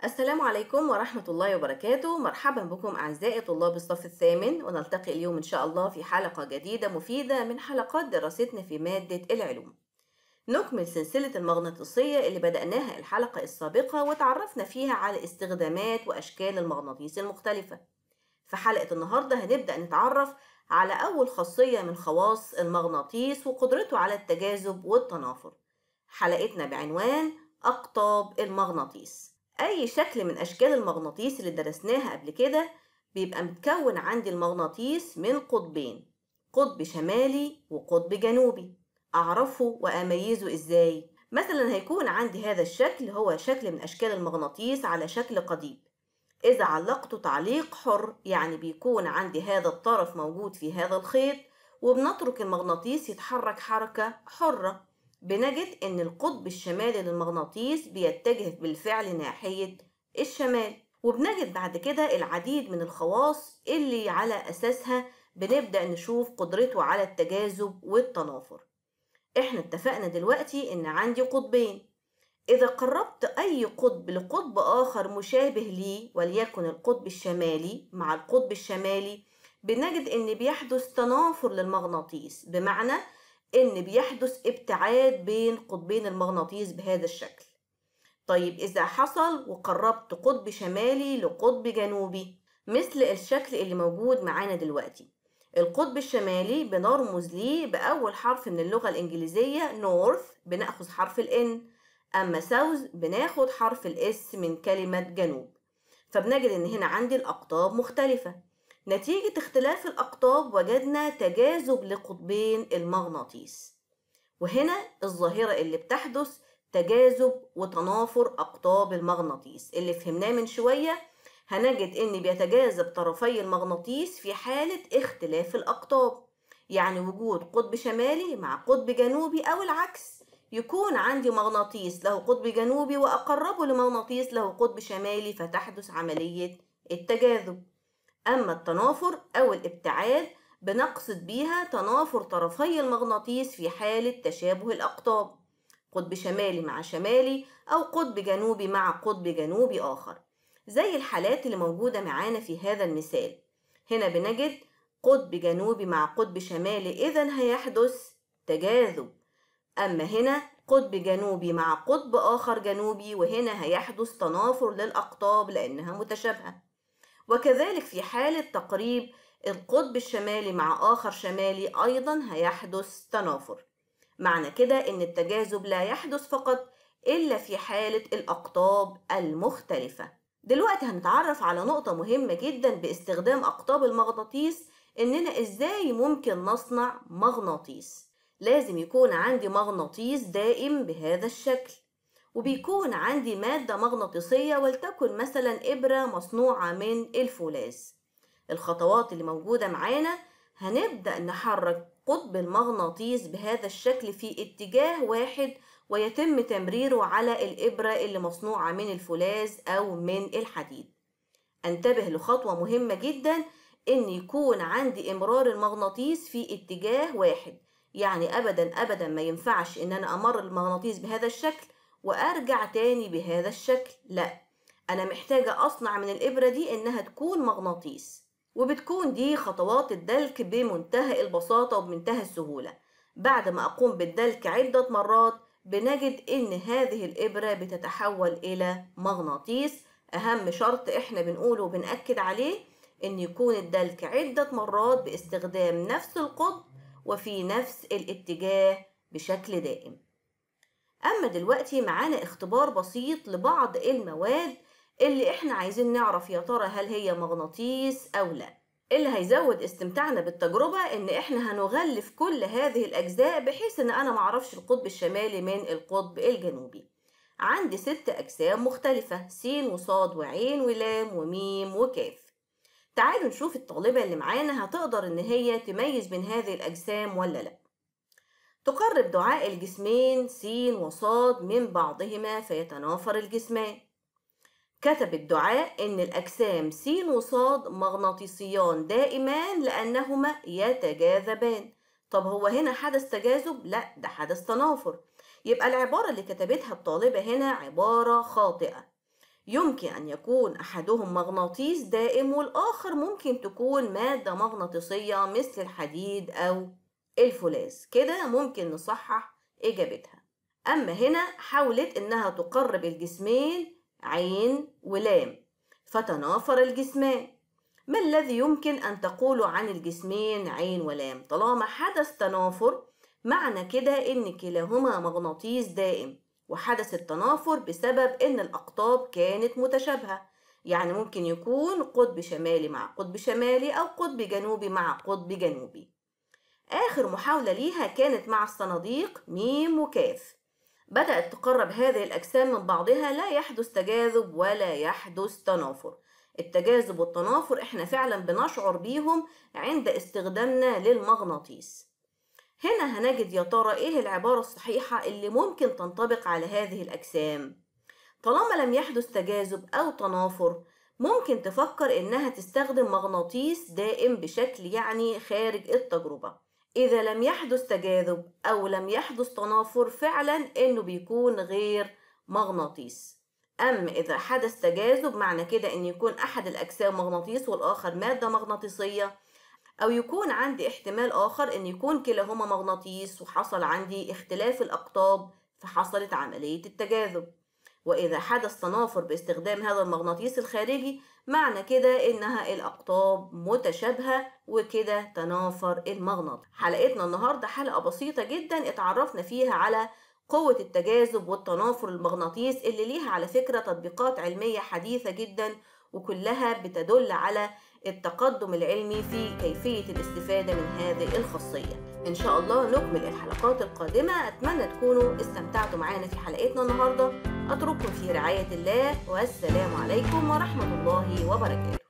السلام عليكم ورحمة الله وبركاته مرحبا بكم أعزائي طلاب الصف الثامن ونلتقي اليوم إن شاء الله في حلقة جديدة مفيدة من حلقات دراستنا في مادة العلوم نكمل سلسلة المغناطيسية اللي بدأناها الحلقة السابقة وتعرفنا فيها على استخدامات وأشكال المغناطيس المختلفة في حلقة النهاردة هنبدأ نتعرف على أول خاصية من خواص المغناطيس وقدرته على التجاذب والتنافر حلقتنا بعنوان أقطاب المغناطيس أي شكل من أشكال المغناطيس اللي درسناها قبل كده بيبقى متكون عندي المغناطيس من قطبين قطب شمالي وقطب جنوبي أعرفه وأميزه إزاي؟ مثلا هيكون عندي هذا الشكل هو شكل من أشكال المغناطيس على شكل قضيب إذا علقته تعليق حر يعني بيكون عندي هذا الطرف موجود في هذا الخيط وبنترك المغناطيس يتحرك حركة حرة بنجد إن القطب الشمالي للمغناطيس بيتجه بالفعل ناحية الشمال وبنجد بعد كده العديد من الخواص اللي على أساسها بنبدأ نشوف قدرته على التجاذب والتنافر احنا اتفقنا دلوقتي ان عندي قطبين اذا قربت اي قطب لقطب اخر مشابه ليه وليكن القطب الشمالي مع القطب الشمالي بنجد ان بيحدث تنافر للمغناطيس بمعنى ان بيحدث ابتعاد بين قطبين المغناطيس بهذا الشكل طيب اذا حصل وقربت قطب شمالي لقطب جنوبي مثل الشكل اللي موجود معانا دلوقتي القطب الشمالي بنرمز ليه بأول حرف من اللغة الإنجليزية نورث بنأخذ حرف ال N أما ساوث بناخد حرف الاس من كلمة جنوب فبنجد إن هنا عندي الأقطاب مختلفة نتيجة اختلاف الأقطاب وجدنا تجاذب لقطبين المغناطيس وهنا الظاهرة اللي بتحدث تجاذب وتنافر أقطاب المغناطيس اللي فهمناه من شوية هنجد إن بيتجاذب طرفي المغناطيس في حالة اختلاف الأقطاب يعني وجود قطب شمالي مع قطب جنوبي أو العكس يكون عندي مغناطيس له قطب جنوبي وأقربه لمغناطيس له قطب شمالي فتحدث عملية التجاذب أما التنافر أو الابتعاد بنقصد بيها تنافر طرفي المغناطيس في حالة تشابه الأقطاب قطب شمالي مع شمالي أو قطب جنوبي مع قطب جنوبي آخر زي الحالات اللي موجودة معانا في هذا المثال هنا بنجد قطب جنوبي مع قطب شمالي إذا هيحدث تجاذب أما هنا قطب جنوبي مع قطب آخر جنوبي وهنا هيحدث تنافر للأقطاب لأنها متشابهة وكذلك في حالة تقريب القطب الشمالي مع آخر شمالي أيضا هيحدث تنافر معنى كده إن التجاذب لا يحدث فقط إلا في حالة الأقطاب المختلفة دلوقتي هنتعرف على نقطة مهمة جدا باستخدام أقطاب المغناطيس إننا إزاي ممكن نصنع مغناطيس لازم يكون عندي مغناطيس دائم بهذا الشكل وبيكون عندي مادة مغناطيسية ولتكن مثلا إبرة مصنوعة من الفولاذ الخطوات اللي موجودة معانا هنبدأ نحرك قطب المغناطيس بهذا الشكل في اتجاه واحد ويتم تمريره على الإبرة اللي مصنوعة من الفولاذ أو من الحديد انتبه لخطوة مهمة جدا إن يكون عندي إمرار المغناطيس في اتجاه واحد يعني أبدا أبدا ما ينفعش إن أنا أمر المغناطيس بهذا الشكل وأرجع تاني بهذا الشكل لا أنا محتاجة أصنع من الإبرة دي إنها تكون مغناطيس وبتكون دي خطوات الدلك بمنتهى البساطة وبمنتهى السهولة بعد ما أقوم بالدلك عدة مرات بنجد إن هذه الإبرة بتتحول إلى مغناطيس أهم شرط إحنا بنقوله وبنأكد عليه إن يكون الدلك عدة مرات باستخدام نفس القطب وفي نفس الاتجاه بشكل دائم أما دلوقتي معانا اختبار بسيط لبعض المواد اللي إحنا عايزين نعرف يا ترى هل هي مغناطيس أو لا اللي هيزود استمتاعنا بالتجربة إن إحنا هنغلف كل هذه الأجزاء بحيث إن أنا معرفش القطب الشمالي من القطب الجنوبي عندي ست أجسام مختلفة س وصاد وعين ولام وميم وكاف تعالوا نشوف الطالبة اللي معانا هتقدر إن هي تميز من هذه الأجسام ولا لأ تقرب دعاء الجسمين س وصاد من بعضهما فيتنافر الجسمان كتب الدعاء إن الأجسام س وصاد مغناطيسيان دائمان لأنهما يتجاذبان طب هو هنا حدث تجاذب؟ لا ده حدث تنافر يبقى العبارة اللي كتبتها الطالبة هنا عبارة خاطئة يمكن أن يكون أحدهم مغناطيس دائم والآخر ممكن تكون مادة مغناطيسية مثل الحديد أو الفولاذ كده ممكن نصحح إجابتها أما هنا حاولت إنها تقرب الجسمين عين ولام فتنافر الجسمان ما الذي يمكن أن تقول عن الجسمين عين ولام طالما حدث تنافر معنى كده إن كلاهما مغناطيس دائم وحدث التنافر بسبب إن الأقطاب كانت متشابهة يعني ممكن يكون قطب شمالي مع قطب شمالي أو قطب جنوبي مع قطب جنوبي آخر محاولة ليها كانت مع الصناديق ميم وكاف بدأت تقرب هذه الأجسام من بعضها لا يحدث تجاذب ولا يحدث تنافر التجاذب والتنافر احنا فعلا بنشعر بيهم عند استخدامنا للمغناطيس هنا هنجد يا ترى ايه العبارة الصحيحة اللي ممكن تنطبق على هذه الأجسام طالما لم يحدث تجاذب أو تنافر ممكن تفكر إنها تستخدم مغناطيس دائم بشكل يعني خارج التجربة إذا لم يحدث تجاذب أو لم يحدث تنافر فعلا إنه بيكون غير مغناطيس أما إذا حدث تجاذب معنى كده إن يكون أحد الأجسام مغناطيس والآخر مادة مغناطيسية أو يكون عندي احتمال آخر إن يكون كلاهما مغناطيس وحصل عندي اختلاف الأقطاب فحصلت عملية التجاذب وإذا حدث تنافر باستخدام هذا المغناطيس الخارجي معنى كده إنها الأقطاب متشابهة وكده تنافر المغناطيس حلقتنا النهاردة حلقة بسيطة جدا اتعرفنا فيها على قوة التجاذب والتنافر المغناطيس اللي ليها على فكرة تطبيقات علمية حديثة جدا وكلها بتدل على التقدم العلمي في كيفية الاستفادة من هذه الخاصية إن شاء الله نكمل الحلقات القادمة أتمنى تكونوا استمتعتوا معنا في حلقتنا النهاردة أترككم في رعاية الله والسلام عليكم ورحمة الله وبركاته